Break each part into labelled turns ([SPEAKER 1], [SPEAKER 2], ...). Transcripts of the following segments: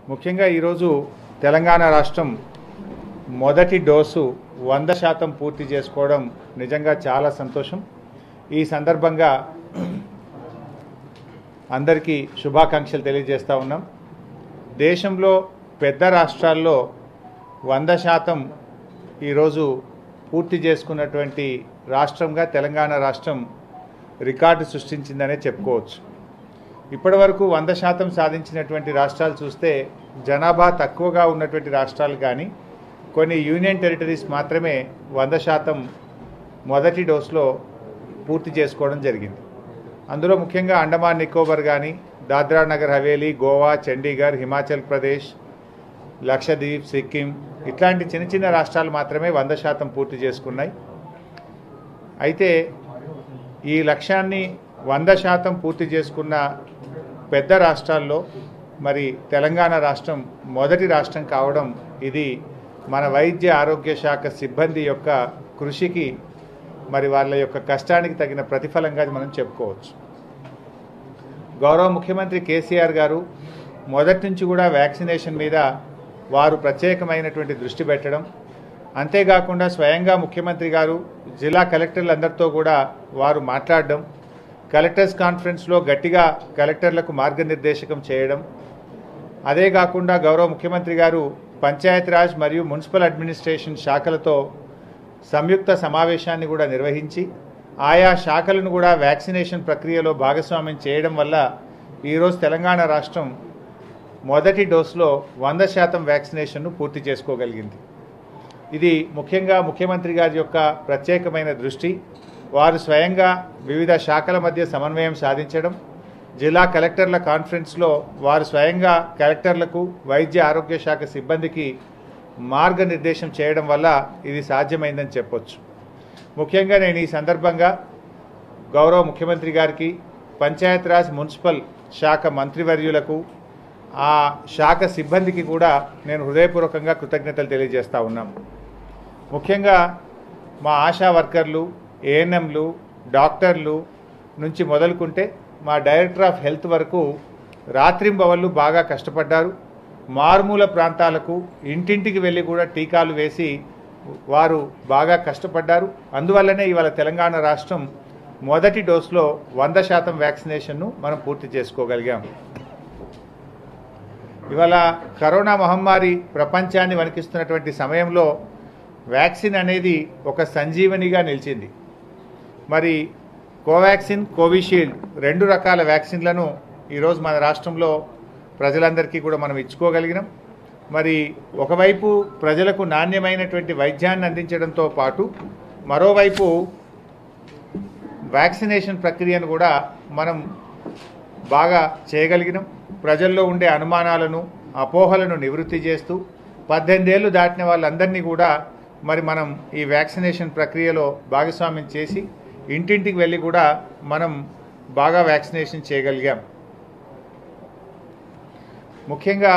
[SPEAKER 1] ముఖ్యంగా ఈరోజు తెలంగాణ రాష్ట్రం మొదటి డోసు వంద శాతం పూర్తి చేసుకోవడం నిజంగా చాలా సంతోషం ఈ సందర్భంగా అందరికీ శుభాకాంక్షలు తెలియజేస్తూ ఉన్నాం దేశంలో పెద్ద రాష్ట్రాల్లో వంద శాతం ఈరోజు పూర్తి చేసుకున్నటువంటి రాష్ట్రంగా తెలంగాణ రాష్ట్రం రికార్డు సృష్టించిందనే చెప్పుకోవచ్చు ఇప్పటి వరకు వంద శాతం సాధించినటువంటి రాష్ట్రాలు చూస్తే జనాభా తక్కువగా ఉన్నటువంటి రాష్ట్రాలు కానీ కొన్ని యూనియన్ టెరిటరీస్ మాత్రమే వంద శాతం మొదటి డోస్లో పూర్తి చేసుకోవడం జరిగింది అందులో ముఖ్యంగా అండమాన్ నికోబార్ కానీ దాద్రా నగర్ హవేలీ గోవా చండీగఢ్ హిమాచల్ ప్రదేశ్ లక్షద్వీప్ సిక్కిం ఇట్లాంటి చిన్న చిన్న రాష్ట్రాలు మాత్రమే వంద శాతం పూర్తి చేసుకున్నాయి అయితే ఈ లక్ష్యాన్ని వంద శాతం పూర్తి చేసుకున్న పెద్ద రాష్ట్రాల్లో మరి తెలంగాణ రాష్ట్రం మొదటి రాష్ట్రం కావడం ఇది మన వైద్య ఆరోగ్య శాఖ సిబ్బంది యొక్క కృషికి మరి వాళ్ళ యొక్క కష్టానికి తగిన ప్రతిఫలంగా మనం చెప్పుకోవచ్చు గౌరవ ముఖ్యమంత్రి కేసీఆర్ గారు మొదటి నుంచి కూడా వ్యాక్సినేషన్ మీద వారు ప్రత్యేకమైనటువంటి దృష్టి పెట్టడం అంతేకాకుండా స్వయంగా ముఖ్యమంత్రి గారు జిల్లా కలెక్టర్లందరితో కూడా వారు మాట్లాడడం కలెక్టర్స్ కాన్ఫరెన్స్లో గట్టిగా కలెక్టర్లకు మార్గనిర్దేశకం చేయడం అదే కాకుండా గౌరవ ముఖ్యమంత్రి గారు పంచాయతీరాజ్ మరియు మున్సిపల్ అడ్మినిస్ట్రేషన్ శాఖలతో సంయుక్త సమావేశాన్ని కూడా నిర్వహించి ఆయా శాఖలను కూడా వ్యాక్సినేషన్ ప్రక్రియలో భాగస్వామ్యం చేయడం వల్ల ఈరోజు తెలంగాణ రాష్ట్రం మొదటి డోసులో వంద శాతం వ్యాక్సినేషన్ను పూర్తి చేసుకోగలిగింది ఇది ముఖ్యంగా ముఖ్యమంత్రి గారి యొక్క ప్రత్యేకమైన దృష్టి వారు స్వయంగా వివిధ శాఖల మధ్య సమన్వయం సాధించడం జిల్లా కలెక్టర్ల కాన్ఫరెన్స్లో వారు స్వయంగా కలెక్టర్లకు వైద్య ఆరోగ్య శాఖ సిబ్బందికి మార్గనిర్దేశం చేయడం వల్ల ఇది సాధ్యమైందని చెప్పొచ్చు ముఖ్యంగా నేను ఈ సందర్భంగా గౌరవ ముఖ్యమంత్రి గారికి పంచాయతీరాజ్ మున్సిపల్ శాఖ మంత్రివర్యులకు ఆ శాఖ సిబ్బందికి కూడా నేను హృదయపూర్వకంగా కృతజ్ఞతలు తెలియజేస్తా ఉన్నాం ముఖ్యంగా మా ఆశా వర్కర్లు ఏఎన్ఎంలు డాక్టర్లు నుంచి మొదలుకుంటే మా డైరెక్టర్ ఆఫ్ హెల్త్ వరకు రాత్రింబవళ్ళు బాగా కష్టపడ్డారు మారుమూల ప్రాంతాలకు ఇంటింటికి వెళ్ళి కూడా టీకాలు వేసి వారు బాగా కష్టపడ్డారు అందువల్లనే ఇవాళ తెలంగాణ రాష్ట్రం మొదటి డోస్లో వంద శాతం వ్యాక్సినేషన్ను మనం పూర్తి చేసుకోగలిగాం ఇవాళ కరోనా మహమ్మారి ప్రపంచాన్ని వణికిస్తున్నటువంటి సమయంలో వ్యాక్సిన్ అనేది ఒక సంజీవనిగా నిలిచింది మరి కోవాక్సిన్ కోవిషీల్డ్ రెండు రకాల వ్యాక్సిన్లను ఈరోజు మన రాష్ట్రంలో ప్రజలందరికీ కూడా మనం ఇచ్చుకోగలిగినాం మరి ఒకవైపు ప్రజలకు నాణ్యమైనటువంటి వైద్యాన్ని అందించడంతో పాటు మరోవైపు వ్యాక్సినేషన్ ప్రక్రియను కూడా మనం బాగా చేయగలిగినాం ప్రజల్లో ఉండే అనుమానాలను అపోహలను నివృత్తి చేస్తూ పద్దెనిమిదేళ్ళు దాటిన వాళ్ళందరినీ కూడా మరి మనం ఈ వ్యాక్సినేషన్ ప్రక్రియలో భాగస్వామ్యం చేసి ఇంటింటికి వెళ్ళి కూడా మనం బాగా వ్యాక్సినేషన్ చేయగలిగాం ముఖ్యంగా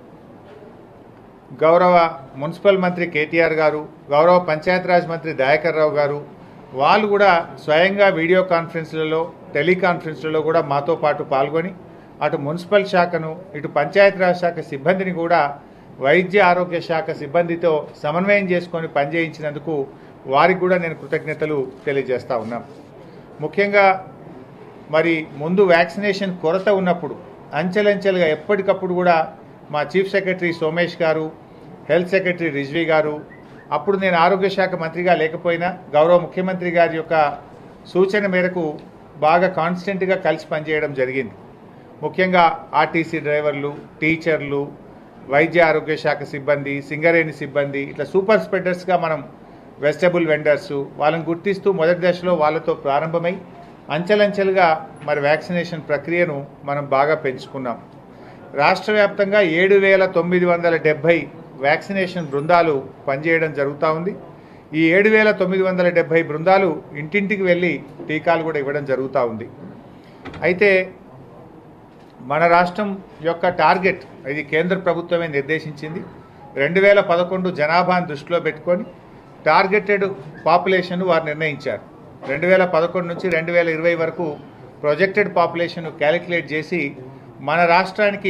[SPEAKER 1] గౌరవ మున్సిపల్ మంత్రి కేటీఆర్ గారు గౌరవ పంచాయతీరాజ్ మంత్రి దయాకర్ రావు గారు వాళ్ళు కూడా స్వయంగా వీడియో కాన్ఫరెన్స్లలో టెలికాన్ఫరెన్స్లలో కూడా మాతో పాటు పాల్గొని అటు మున్సిపల్ శాఖను ఇటు పంచాయతీరాజ్ శాఖ సిబ్బందిని కూడా వైద్య ఆరోగ్య శాఖ సిబ్బందితో సమన్వయం చేసుకొని పనిచేయించినందుకు వారికి కూడా నేను కృతజ్ఞతలు తెలియజేస్తా ఉన్నాం ముఖ్యంగా మరి ముందు వ్యాక్సినేషన్ కొరత ఉన్నప్పుడు అంచెలంచెలుగా ఎప్పటికప్పుడు కూడా మా చీఫ్ సెక్రటరీ సోమేష్ గారు హెల్త్ సెక్రటరీ రిజ్వీ గారు అప్పుడు నేను ఆరోగ్య శాఖ మంత్రిగా లేకపోయినా గౌరవ ముఖ్యమంత్రి గారి యొక్క సూచన మేరకు బాగా కాన్స్టెంట్గా కలిసి పనిచేయడం జరిగింది ముఖ్యంగా ఆర్టీసీ డ్రైవర్లు టీచర్లు వైద్య ఆరోగ్య శాఖ సిబ్బంది సింగరేణి సిబ్బంది ఇట్లా సూపర్ స్ప్రెడర్స్గా మనం వెజిటబుల్ వెండర్స్ వాళ్ళని గుర్తిస్తూ మొదటి దశలో వాళ్ళతో ప్రారంభమై అంచెలంచెలుగా మరి వ్యాక్సినేషన్ ప్రక్రియను మనం బాగా పెంచుకున్నాం రాష్ట్ర వ్యాప్తంగా ఏడు వేల తొమ్మిది వందల డెబ్భై వ్యాక్సినేషన్ బృందాలు పనిచేయడం జరుగుతూ ఉంది ఈ ఏడు వేల తొమ్మిది వందల డెబ్భై బృందాలు ఇంటింటికి వెళ్ళి టీకాలు కూడా ఇవ్వడం జరుగుతూ ఉంది అయితే మన రాష్ట్రం యొక్క టార్గెట్ ఇది కేంద్ర ప్రభుత్వమే నిర్దేశించింది రెండు వేల పదకొండు జనాభాను దృష్టిలో పెట్టుకొని టార్గెటెడ్ పాపులేషన్ వారు నిర్ణయించారు రెండు వేల పదకొండు నుంచి రెండు వేల ఇరవై వరకు ప్రొజెక్టెడ్ పాపులేషన్ క్యాలిక్యులేట్ చేసి మన రాష్ట్రానికి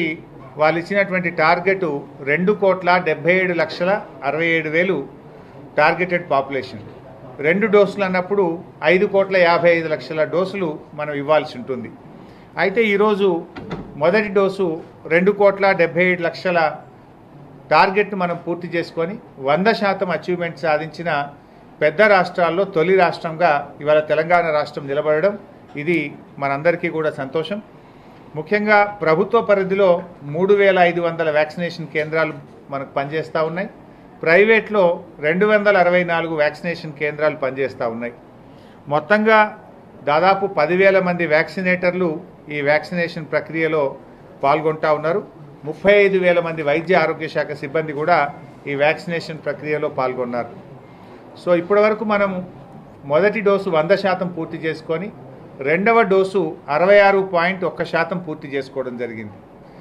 [SPEAKER 1] వాళ్ళు ఇచ్చినటువంటి టార్గెట్ రెండు కోట్ల డెబ్బై ఏడు లక్షల అరవై ఏడు వేలు టార్గెటెడ్ పాపులేషన్ రెండు డోసులు అన్నప్పుడు ఐదు కోట్ల యాభై ఐదు లక్షల డోసులు మనం ఇవ్వాల్సి ఉంటుంది అయితే ఈరోజు మొదటి డోసు రెండు కోట్ల డెబ్బై ఏడు లక్షల టార్గెట్ను మనం పూర్తి చేసుకొని వంద శాతం అచీవ్మెంట్ సాధించిన పెద్ద రాష్ట్రాల్లో తొలి రాష్ట్రంగా ఇవాళ తెలంగాణ రాష్ట్రం నిలబడడం ఇది మనందరికీ కూడా సంతోషం ముఖ్యంగా ప్రభుత్వ పరిధిలో మూడు వేల ఐదు వందల వ్యాక్సినేషన్ కేంద్రాలు మనకు పనిచేస్తూ ఉన్నాయి ప్రైవేట్లో రెండు వందల అరవై నాలుగు వ్యాక్సినేషన్ కేంద్రాలు పనిచేస్తూ ఉన్నాయి మొత్తంగా దాదాపు పదివేల మంది వ్యాక్సినేటర్లు ఈ వ్యాక్సినేషన్ ప్రక్రియలో పాల్గొంటా ఉన్నారు ముప్పై ఐదు వేల మంది వైద్య ఆరోగ్య శాఖ సిబ్బంది కూడా ఈ వ్యాక్సినేషన్ ప్రక్రియలో పాల్గొన్నారు సో ఇప్పటివరకు మనం మొదటి డోసు వంద శాతం పూర్తి చేసుకొని రెండవ డోసు అరవై ఆరు పాయింట్ ఒక్క శాతం పూర్తి చేసుకోవడం జరిగింది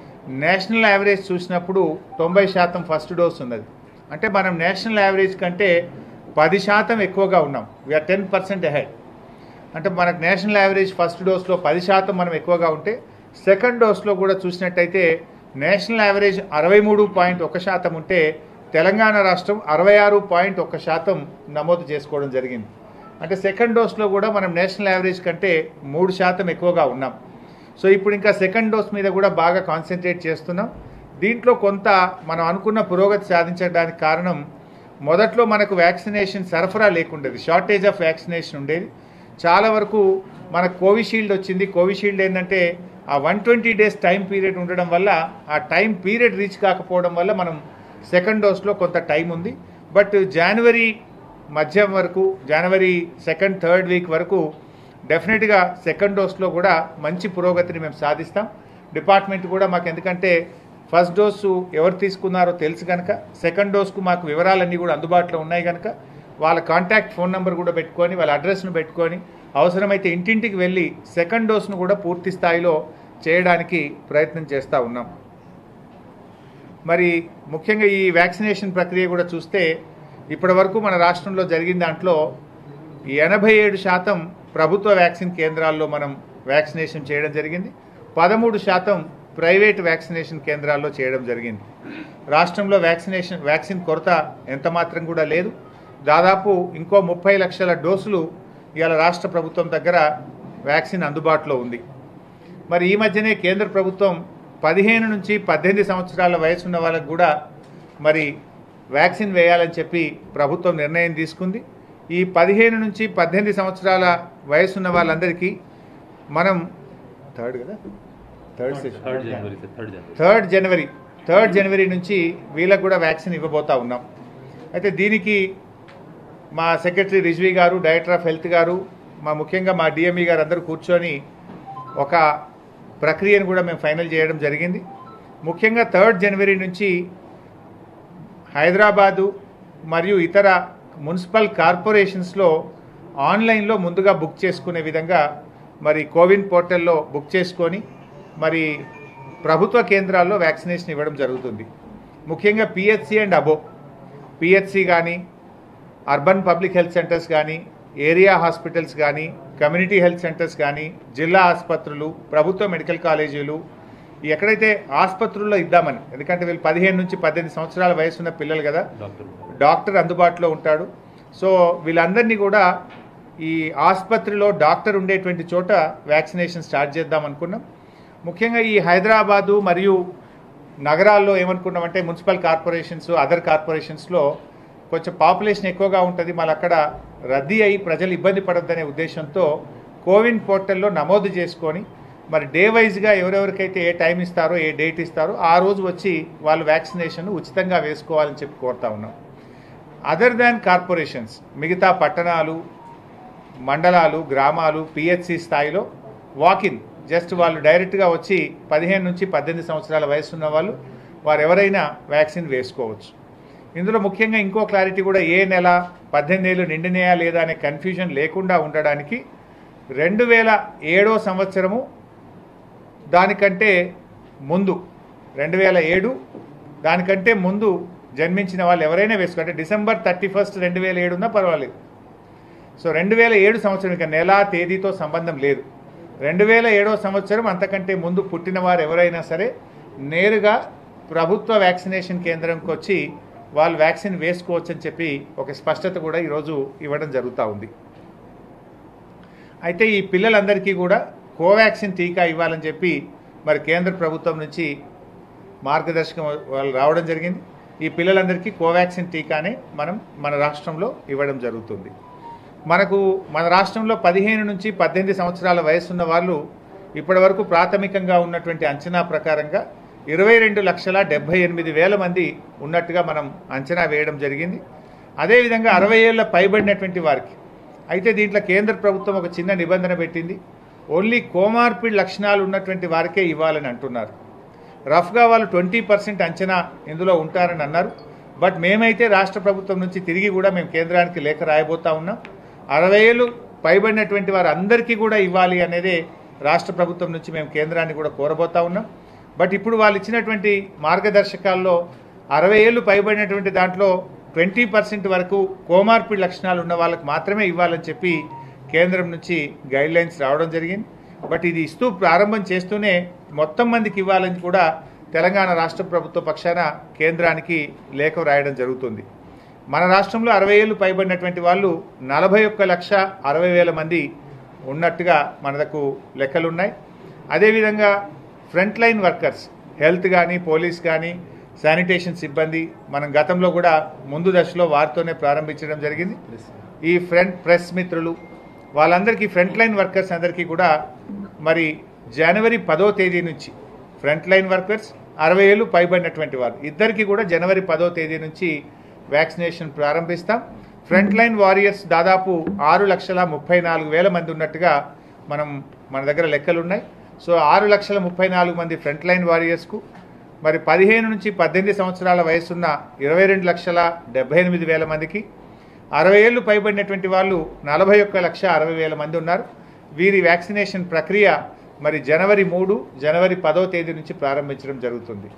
[SPEAKER 1] నేషనల్ యావరేజ్ చూసినప్పుడు తొంభై శాతం ఫస్ట్ డోస్ ఉన్నది అంటే మనం నేషనల్ యావరేజ్ కంటే పది శాతం ఎక్కువగా ఉన్నాం వీఆర్ టెన్ పర్సెంట్ అహెడ్ అంటే మనకు నేషనల్ యావరేజ్ ఫస్ట్ డోస్లో పది శాతం మనం ఎక్కువగా ఉంటే సెకండ్ డోస్లో కూడా చూసినట్టయితే నేషనల్ యావరేజ్ అరవై మూడు పాయింట్ ఒక శాతం ఉంటే తెలంగాణ రాష్ట్రం అరవై ఆరు పాయింట్ ఒక శాతం నమోదు చేసుకోవడం జరిగింది అంటే సెకండ్ డోస్లో కూడా మనం నేషనల్ యావరేజ్ కంటే మూడు శాతం ఎక్కువగా ఉన్నాం సో ఇప్పుడు ఇంకా సెకండ్ డోస్ మీద కూడా బాగా కాన్సన్ట్రేట్ చేస్తున్నాం దీంట్లో కొంత మనం అనుకున్న పురోగతి సాధించడానికి కారణం మొదట్లో మనకు వ్యాక్సినేషన్ సరఫరా లేకుండేది షార్టేజ్ ఆఫ్ వ్యాక్సినేషన్ ఉండేది చాలా వరకు మనకు కోవిషీల్డ్ వచ్చింది కోవిషీల్డ్ ఏంటంటే ఆ one twenty days time period ఉండడం వల్ల ఆ టైం పీరియడ్ రీచ్ కాకపోవడం వల్ల మనం సెకండ్ డోస్లో కొంత టైం ఉంది బట్ జనవరి మధ్యం వరకు జనవరి సెకండ్ థర్డ్ వీక్ వరకు డెఫినెట్గా సెకండ్ డోస్లో కూడా మంచి పురోగతిని మేము సాధిస్తాం డిపార్ట్మెంట్ కూడా మాకు ఎందుకంటే ఫస్ట్ డోసు ఎవరు తీసుకున్నారో తెలుసు కనుక సెకండ్ డోస్కు మాకు వివరాలన్నీ కూడా అందుబాటులో ఉన్నాయి కనుక వాళ్ళ కాంటాక్ట్ ఫోన్ నెంబర్ కూడా పెట్టుకొని వాళ్ళ అడ్రస్ను పెట్టుకొని అవసరమైతే ఇంటింటికి వెళ్ళి సెకండ్ డోస్ను కూడా పూర్తి స్థాయిలో చేయడానికి ప్రయత్నం చేస్తూ ఉన్నాం మరి ముఖ్యంగా ఈ వ్యాక్సినేషన్ ప్రక్రియ కూడా చూస్తే ఇప్పటి వరకు మన రాష్ట్రంలో జరిగిన దాంట్లో ఎనభై ఏడు శాతం ప్రభుత్వ వ్యాక్సిన్ కేంద్రాల్లో మనం వ్యాక్సినేషన్ చేయడం జరిగింది పదమూడు శాతం ప్రైవేట్ వ్యాక్సినేషన్ కేంద్రాల్లో చేయడం జరిగింది రాష్ట్రంలో వ్యాక్సినేషన్ వ్యాక్సిన్ కొరత ఎంత మాత్రం కూడా లేదు దాదాపు ఇంకో ముప్పై లక్షల డోసులు ఇవాళ రాష్ట్ర ప్రభుత్వం దగ్గర వ్యాక్సిన్ అందుబాటులో ఉంది మరి ఈ మధ్యనే కేంద్ర ప్రభుత్వం పదిహేను నుంచి పద్దెనిమిది సంవత్సరాల వయసు ఉన్న వాళ్ళకు కూడా మరి వ్యాక్సిన్ వేయాలని చెప్పి ప్రభుత్వం నిర్ణయం తీసుకుంది ఈ పదిహేను నుంచి పద్దెనిమిది సంవత్సరాల వయసు ఉన్న వాళ్ళందరికీ మనం థర్డ్ కదా థర్డ్ సెషన్
[SPEAKER 2] థర్డ్ జనవరి సార్ థర్డ్ జనవరి
[SPEAKER 1] థర్డ్ జనవరి థర్డ్ జనవరి నుంచి వీళ్ళకు కూడా వ్యాక్సిన్ ఇవ్వబోతా ఉన్నాం అయితే దీనికి మా సెక్రటరీ రిజ్వీ గారు డైరెక్టర్ ఆఫ్ హెల్త్ గారు మా ముఖ్యంగా మా డిఎంఈ గారు అందరూ కూర్చొని ఒక ప్రక్రియను కూడా మేము ఫైనల్ చేయడం జరిగింది ముఖ్యంగా థర్డ్ జనవరి నుంచి హైదరాబాదు మరియు ఇతర మున్సిపల్ కార్పొరేషన్స్లో ఆన్లైన్లో ముందుగా బుక్ చేసుకునే విధంగా మరి కోవిన్ పోర్టల్లో బుక్ చేసుకొని మరి ప్రభుత్వ కేంద్రాల్లో వ్యాక్సినేషన్ ఇవ్వడం జరుగుతుంది ముఖ్యంగా పిహెచ్సి అండ్ అబో పిహెచ్సి కానీ అర్బన్ పబ్లిక్ హెల్త్ సెంటర్స్ కానీ ఏరియా హాస్పిటల్స్ కానీ కమ్యూనిటీ హెల్త్ సెంటర్స్ కానీ జిల్లా ఆసుపత్రులు ప్రభుత్వ మెడికల్ కాలేజీలు ఎక్కడైతే ఆసుపత్రుల్లో ఇద్దామని ఎందుకంటే వీళ్ళు పదిహేను నుంచి పద్దెనిమిది సంవత్సరాల వయసున్న పిల్లలు కదా
[SPEAKER 2] డాక్టర్
[SPEAKER 1] డాక్టర్ అందుబాటులో ఉంటాడు సో వీళ్ళందరినీ కూడా ఈ ఆసుపత్రిలో డాక్టర్ ఉండేటువంటి చోట వ్యాక్సినేషన్ స్టార్ట్ చేద్దాం అనుకున్నాం ముఖ్యంగా ఈ హైదరాబాదు మరియు నగరాల్లో ఏమనుకున్నామంటే మున్సిపల్ కార్పొరేషన్స్ అదర్ కార్పొరేషన్స్లో కొంచెం పాపులేషన్ ఎక్కువగా ఉంటుంది మళ్ళీ అక్కడ రద్దీ అయ్యి ప్రజలు ఇబ్బంది పడొద్దనే ఉద్దేశంతో కోవిన్ పోర్టల్లో నమోదు చేసుకొని మరి డే వైజ్గా ఎవరెవరికైతే ఏ టైం ఇస్తారో ఏ డేట్ ఇస్తారో ఆ రోజు వచ్చి వాళ్ళు వ్యాక్సినేషన్ ఉచితంగా వేసుకోవాలని చెప్పి కోరుతా ఉన్నాం అదర్ దాన్ కార్పొరేషన్స్ మిగతా పట్టణాలు మండలాలు గ్రామాలు పిహెచ్సి స్థాయిలో వాకిన్ జస్ట్ వాళ్ళు డైరెక్ట్గా వచ్చి పదిహేను నుంచి పద్దెనిమిది సంవత్సరాల వయసు ఉన్న వాళ్ళు వారు ఎవరైనా వ్యాక్సిన్ వేసుకోవచ్చు ఇందులో ముఖ్యంగా ఇంకో క్లారిటీ కూడా ఏ నెల పద్దెనిమిది ఏళ్ళు నిండినయా లేదా అనే కన్ఫ్యూజన్ లేకుండా ఉండడానికి రెండు వేల ఏడో సంవత్సరము దానికంటే ముందు రెండు వేల ఏడు దానికంటే ముందు జన్మించిన వాళ్ళు ఎవరైనా వేసుకో అంటే డిసెంబర్ థర్టీ ఫస్ట్ రెండు వేల ఏడు ఉన్నా పర్వాలేదు సో రెండు వేల ఏడు సంవత్సరం ఇక నెల తేదీతో సంబంధం లేదు రెండు వేల ఏడో సంవత్సరం అంతకంటే ముందు పుట్టిన వారు ఎవరైనా సరే నేరుగా ప్రభుత్వ వ్యాక్సినేషన్ కేంద్రంకి వచ్చి వాళ్ళు వ్యాక్సిన్ వేసుకోవచ్చు అని చెప్పి ఒక స్పష్టత కూడా ఈరోజు ఇవ్వడం జరుగుతూ ఉంది అయితే ఈ పిల్లలందరికీ కూడా కోవాక్సిన్ టీకా ఇవ్వాలని చెప్పి మరి కేంద్ర ప్రభుత్వం నుంచి మార్గదర్శకం వాళ్ళు రావడం జరిగింది ఈ పిల్లలందరికీ కోవాక్సిన్ టీకానే మనం మన రాష్ట్రంలో ఇవ్వడం జరుగుతుంది మనకు మన రాష్ట్రంలో పదిహేను నుంచి పద్దెనిమిది సంవత్సరాల వయసున్న వాళ్ళు ఇప్పటివరకు ప్రాథమికంగా ఉన్నటువంటి అంచనా ప్రకారంగా ఇరవై రెండు లక్షల డెబ్బై ఎనిమిది వేల మంది ఉన్నట్టుగా మనం అంచనా వేయడం జరిగింది అదేవిధంగా అరవై ఏళ్ళ పైబడినటువంటి వారికి అయితే దీంట్లో కేంద్ర ప్రభుత్వం ఒక చిన్న నిబంధన పెట్టింది ఓన్లీ కోమార్పిడ్ లక్షణాలు ఉన్నటువంటి వారికే ఇవ్వాలని అంటున్నారు రఫ్గా వాళ్ళు ట్వంటీ పర్సెంట్ అంచనా ఇందులో ఉంటారని అన్నారు బట్ మేమైతే రాష్ట్ర ప్రభుత్వం నుంచి తిరిగి కూడా మేము కేంద్రానికి లేఖ రాయబోతా ఉన్నాం అరవై ఏళ్ళు పైబడినటువంటి వారు అందరికీ కూడా ఇవ్వాలి అనేదే రాష్ట్ర ప్రభుత్వం నుంచి మేము కేంద్రాన్ని కూడా కోరబోతా ఉన్నాం బట్ ఇప్పుడు వాళ్ళు ఇచ్చినటువంటి మార్గదర్శకాల్లో అరవై ఏళ్ళు పైబడినటువంటి దాంట్లో ట్వంటీ పర్సెంట్ వరకు కోమార్పిడ్ లక్షణాలు ఉన్న వాళ్ళకి మాత్రమే ఇవ్వాలని చెప్పి కేంద్రం నుంచి గైడ్ లైన్స్ రావడం జరిగింది బట్ ఇది ఇస్తూ ప్రారంభం చేస్తూనే మొత్తం మందికి ఇవ్వాలని కూడా తెలంగాణ రాష్ట్ర ప్రభుత్వ పక్షాన కేంద్రానికి లేఖ రాయడం జరుగుతుంది మన రాష్ట్రంలో అరవై ఏళ్ళు పైబడినటువంటి వాళ్ళు నలభై ఒక్క లక్ష అరవై వేల మంది ఉన్నట్టుగా మనకు లెక్కలున్నాయి అదేవిధంగా ఫ్రంట్ లైన్ వర్కర్స్ హెల్త్ కానీ పోలీస్ కానీ శానిటేషన్ సిబ్బంది మనం గతంలో కూడా ముందు దశలో వారితోనే ప్రారంభించడం జరిగింది ఈ ఫ్రంట్ ప్రెస్ మిత్రులు వాళ్ళందరికీ ఫ్రంట్ లైన్ వర్కర్స్ అందరికీ కూడా మరి జనవరి పదో తేదీ నుంచి ఫ్రంట్ లైన్ వర్కర్స్ అరవై ఏళ్ళు పైబడినటువంటి వారు ఇద్దరికి కూడా జనవరి పదో తేదీ నుంచి వ్యాక్సినేషన్ ప్రారంభిస్తాం ఫ్రంట్ లైన్ వారియర్స్ దాదాపు ఆరు లక్షల ముప్పై నాలుగు వేల మంది ఉన్నట్టుగా మనం మన దగ్గర లెక్కలు ఉన్నాయి సో ఆరు లక్షల ముప్పై నాలుగు మంది ఫ్రంట్ లైన్ వారియర్స్కు మరి పదిహేను నుంచి పద్దెనిమిది సంవత్సరాల వయసున్న ఇరవై రెండు లక్షల డెబ్బై ఎనిమిది వేల మందికి అరవై ఏళ్ళు పైబడినటువంటి వాళ్ళు నలభై ఒక్క లక్ష అరవై వేల మంది ఉన్నారు వీరి వ్యాక్సినేషన్ ప్రక్రియ మరి జనవరి మూడు జనవరి పదో తేదీ నుంచి ప్రారంభించడం జరుగుతుంది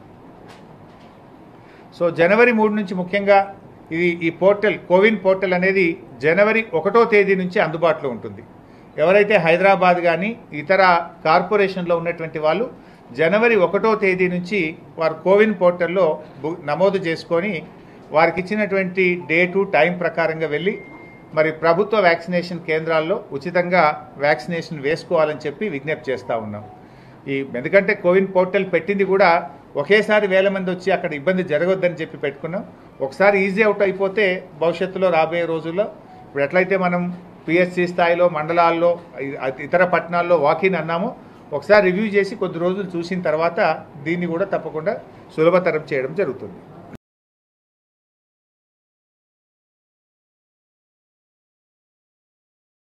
[SPEAKER 1] సో జనవరి మూడు నుంచి ముఖ్యంగా ఇది ఈ పోర్టల్ కోవిన్ పోర్టల్ అనేది జనవరి ఒకటో తేదీ నుంచి అందుబాటులో ఉంటుంది ఎవరైతే హైదరాబాద్ కానీ ఇతర కార్పొరేషన్లో ఉన్నటువంటి వాళ్ళు జనవరి ఒకటో తేదీ నుంచి వారు కోవిన్ పోర్టల్లో బు- నమోదు చేసుకొని వారికి ఇచ్చినటువంటి డేటు టైం ప్రకారంగా వెళ్ళి మరి ప్రభుత్వ వ్యాక్సినేషన్ కేంద్రాల్లో ఉచితంగా వ్యాక్సినేషన్ వేసుకోవాలని చెప్పి విజ్ఞప్తి చేస్తూ ఉన్నాం ఈ ఎందుకంటే కోవిన్ పోర్టల్ పెట్టింది కూడా ఒకేసారి వేల మంది వచ్చి అక్కడ ఇబ్బంది జరగొద్దని చెప్పి పెట్టుకున్నాం ఒకసారి ఈజీ అవుట్ అయిపోతే భవిష్యత్తులో రాబోయే రోజుల్లో ఇప్పుడు ఎట్లయితే మనం పిఎస్సి స్థాయిలో మండలాల్లో ఇ- ఇతర పట్టణాల్లో వాకిన్ అన్నామో ఒకసారి రివ్యూ చేసి కొద్ది రోజులు చూసిన తర్వాత దీన్ని కూడా తప్పకుండా సులభతరం చేయడం జరుగుతుంది